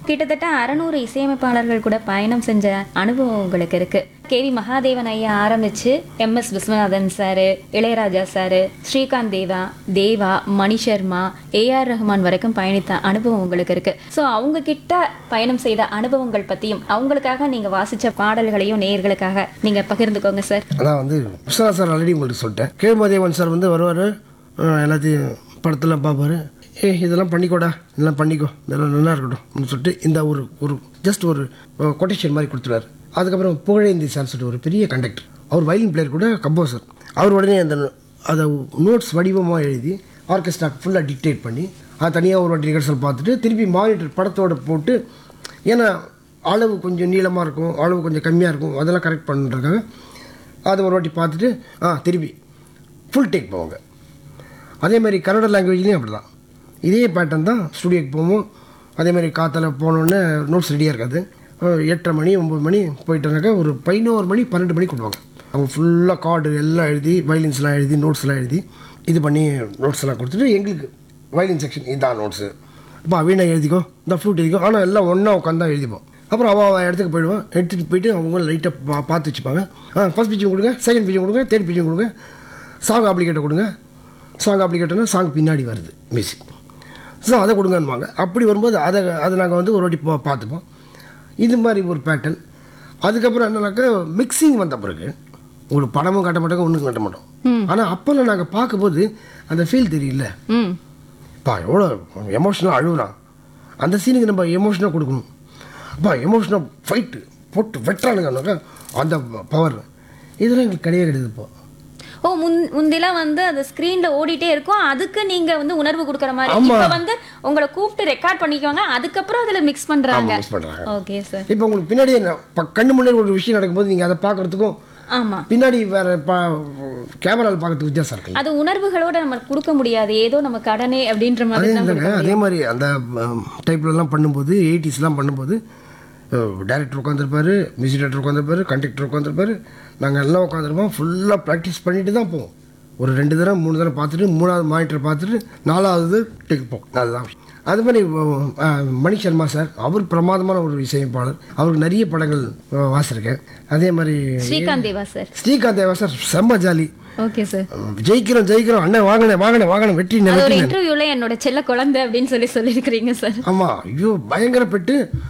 கிட்டத்தட்ட அறநூறு இசையமைப்பாளர்கள் கூட பயணம் செஞ்ச அனுபவம் உங்களுக்கு இருக்கு கேவி மகாதேவன் ஐயா ஆரம்பிச்சு M S Viswanathan sir Ilaiyaraaja sir Srikanth Deva Deva Mani Sharma A R Rahman வரைக்கும் பயணித்த அனுபவம் உங்களுக்கு இருக்கு ஸோ அவங்க கிட்ட பயணம் செய்த அனுபவங்கள் பத்தியும் அவங்களுக்காக நீங்க வாசிச்ச பாடல்களையும் நேயர்களுக்காக நீங்க பகிர்ந்துக்கோங்க சார் அதான் வந்து விஸ்வநாத் சார் ஆல்ரெடி உங்களுக்கு சொல்லிட்டேன் கேமதேவன் சார் வந்து வருவார் எல்லாத்தையும் படத்தெல்லாம் பார்ப்பாரு ஏ இதெல்லாம் பண்ணிக்கோடா இதெல்லாம் பண்ணிக்கோ இதெல்லாம் நல்லா இருக்கட்டும் அப்படின்னு சொல்லிட்டு இந்த ஒரு ஒரு ஜஸ்ட் ஒரு கொட்டேஷன் மாதிரி கொடுத்துருவார் அதுக்கப்புறம் புகழேந்தி சார் சொல்லிட்டு ஒரு பெரிய கண்டக்டர் அவர் வயலின் பிளேயர் கூட கம்போசர் அவர் உடனே அந்த அதை நோட்ஸ் வடிவமாக எழுதி ஆர்கெஸ்ட்ரா ஃபுல்லாக டிக்டேட் பண்ணி அது தனியாக ஒரு வாட்டி ரிஹர்சல் பார்த்துட்டு திருப்பி மானிட்டர் படத்தோட போட்டு ஏன்னா அளவு கொஞ்சம் நீளமாக இருக்கும் அளவு கொஞ்சம் கம்மியாக இருக்கும் அதெல்லாம் கரெக்ட் பண்ணுறதுக்காக அதை ஒரு வாட்டி பார்த்துட்டு ஆ திருப்பி ஃபுல் டேக் போவாங்க அதே மாதிரி கன்னட லாங்குவேஜ்லேயும் அப்படி தான் இதே பேட்டர்ன் தான் ஸ்டுடியோக்கு போவோம் அதே மாதிரி காத்தால போனோடனே நோட்ஸ் ரெடியாக இருக்காது அஹ் எட்டரை மணி ஒம்பது மணி போயிட்டோனாக்கா ஒரு பதினோரு மணி பன்னெண்டு மணி கொடுப்பாங்க அவங்க ஃபுல்லாக கார்டு எல்லாம் எழுதி வயலின்ஸ்லாம் எழுதி நோட்ஸ்லாம் எழுதி இது பண்ணி நோட்ஸ் எல்லாம் கொடுத்துட்டு எங்களுக்கு வயலின் செக்ஷன் இதான் நோட்ஸு இப்போ வீணை எழுதிக்கோ இந்த ஃப்ளூட் எழுதிக்கோ ஆனால் எல்லாம் ஒன்றா உட்காந்து தான் எழுதிப்போம் அப்புறம் அவள் அவள் இடத்துக்கு போயிடுவான் எடுத்துகிட்டு போயிட்டு அவங்க லைட்டாக பா பார்த்து வச்சுப்பாங்க ஆ ஃபஸ்ட் பிச்சும் கொடுங்க செகண்ட் பிச்சும் கொடுங்க தேர்ட் பிச்சும் கொடுங்க சாங் அப்ளிகேட்டை கொடுங்க சாங் அப்ளிகேட்டர்னா சாங் பின்னாடி வருது மியூசிக் ஸோ அதை கொடுங்கன்னுவாங்க அப்படி வரும்போது அதை அதை நாங்கள் வந்து ஒரு வாட்டி பா பார்த்துப்போம் இது மாதிரி ஒரு பேட்டர்ன் அதுக்கப்புறம் என்னன்னாக்கா மிக்சிங் வந்த பிறகு ஒரு படமும் காட்ட மாட்டோம் ஒன்றும் காட்ட மாட்டோம் ஆனால் அப்போல்லாம் நாங்கள் பார்க்கும்போது அந்த ஃபீல் தெரியல ம் அப்பா எவ்வளோ எமோஷனலாக அழுகுறான் அந்த சீனுக்கு நம்ம எமோஷனாக கொடுக்கணும் அப்பா எமோஷனாக ஃபைட்டு போட்டு வெட்டுறானுங்கன்னாக்கா அந்த பவர் இதெல்லாம் எங்களுக்கு கிடையவே கிடையாது இப்போ ஓ முன் முந்திலாம் வந்து அந்த ஸ்கிரீன்ல ஓடிட்டே இருக்கும் அதுக்கு நீங்க வந்து உணர்வு கொடுக்கற மாதிரி ஆமா. இப்ப வந்து உங்களை கூப்பிட்டு ரெக்கார்ட் பண்ணிக்குவாங்க அதுக்கப்புறம் அதுல மிக்ஸ் பண்றாங்க மிஸ் பண்ணுறாங்க ஓகே சார் இப்போ உங்களுக்கு பின்னாடி என்ன- ப- கண்ணு முன்னாடி ஒரு விஷயம் நடக்கும்போது நீங்கள் அதை பார்க்கறதுக்கும் ஆமா பின்னாடி வேற பா கேமராவில் பார்க்கறதுக்கு வித்தியாசம் இருக்கு அது உணர்வுகளோட நம்ம கொடுக்க முடியாது ஏதோ நம்ம கடனே அப்படின்ற அதே மாதிரி தான் இல்லைங்க அதே மாதிரி அந்த டைப்லலாம் பண்ணும்போது எயிட்டிஸ்லாம் பண்ணும்போது டேரக்டர் உட்காந்துருப்பாரு மியூசிக் டேரக்டர் உட்காந்துருப்பாரு கண்டக்டர் உட்காந்துருப்பாரு நாங்கள் எல்லாம் உட்காந்துருப்போம் ஃபுல்லாக ப்ராக்டிஸ் பண்ணிட்டு தான் போவோம் ஒரு ரெண்டு தடவை மூணு தடவை பார்த்துட்டு மூணாவது மானிட்டர் பார்த்துட்டு நாலாவது டேக் போவோம் அதுதான் அது மாதிரி அஹ், மணி சர்மா சார் அவர் பிரமாதமான ஒரு இசையமைப்பாளர் அவருக்கு நிறைய படங்கள் அஹ், வாசிருக்கேன் அதே மாதிரி ஸ்ரீகாந்த் தேவா சார் ஸ்ரீகாந்த் தேவா சார் செம்ம ஜாலி ஓகே சார் ஜெயிக்கிறோம் ஜெயிக்கிறோம் அண்ணன் வாங்கினே வாங்கினே வாங்கினே வெற்றி அது ஒரு வெற்றி இன்டர்வியூல என்னோட செல்ல குழந்தை அப்படின்னு சொல்லி சொல்லியிருக்கிறீங்க சார் ஆமாம் ஐயோ பயங்கர பெட்டு